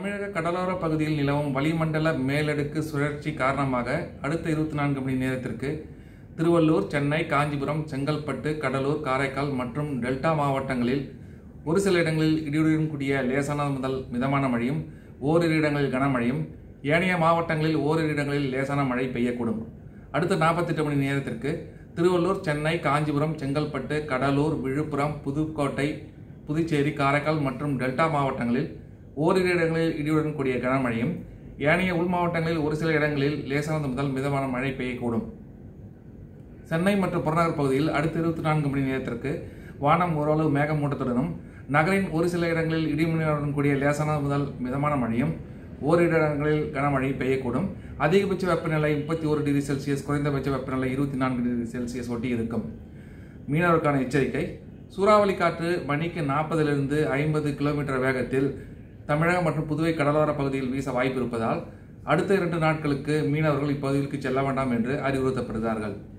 தமிழக கடலோர பகுதியில் நிலவும் வளிமண்டல மேலடுக்கு சுழற்சி காரணமாக அடுத்த இருபத்தி நான்கு மணி நேரத்திற்கு திருவள்ளூர் சென்னை காஞ்சிபுரம் செங்கல்பட்டு கடலூர் காரைக்கால் மற்றும் டெல்டா மாவட்டங்களில் ஒரு சில இடங்களில் இடியுடன் கூடிய லேசான முதல் மிதமான மழையும் ஓரிரு இடங்களில் கனமழையும் ஏனைய மாவட்டங்களில் ஓரிரு இடங்களில் லேசான மழை பெய்யக்கூடும் அடுத்த நாற்பத்தெட்டு மணி நேரத்திற்கு திருவள்ளூர் சென்னை காஞ்சிபுரம் செங்கல்பட்டு கடலூர் விழுப்புரம் புதுக்கோட்டை புதுச்சேரி காரைக்கால் மற்றும் டெல்டா மாவட்டங்களில் ஓரிரு இடங்களில் இடியுடன் கூடிய கனமழையும் ஏனைய உள் மாவட்டங்களில் ஒரு சில இடங்களில் லேசானது முதல் மிதமான மழை பெய்யக்கூடும் சென்னை மற்றும் புறநகர் பகுதியில் அடுத்த இருபத்தி நான்கு மணி நேரத்திற்கு வானம் ஓரளவு மேகமூட்டத்துடனும் நகரின் ஒரு சில இடங்களில் இடிமின்னலுடன் கூடிய லேசான முதல் மிதமான மழையும் ஓரிரு இடங்களில் கனமழை பெய்யக்கூடும் அதிகபட்ச வெப்பநிலை முப்பத்தி ஒரு டிகிரி செல்சியஸ் குறைந்தபட்ச வெப்பநிலை இருபத்தி நான்கு டிகிரி செல்சியஸ் ஒட்டி இருக்கும் மீனவருக்கான எச்சரிக்கை சூறாவளி காற்று மணிக்கு நாற்பதிலிருந்து ஐம்பது கிலோமீட்டர் வேகத்தில் தமிழகம் மற்றும் புதுவை கடலோர பகுதியில் வீச வாய்ப்பு இருப்பதால் அடுத்த இரண்டு நாட்களுக்கு மீனவர்கள் இப்பகுதிகளுக்கு செல்ல வேண்டாம் என்று அறிவுறுத்தப்படுகிறார்கள்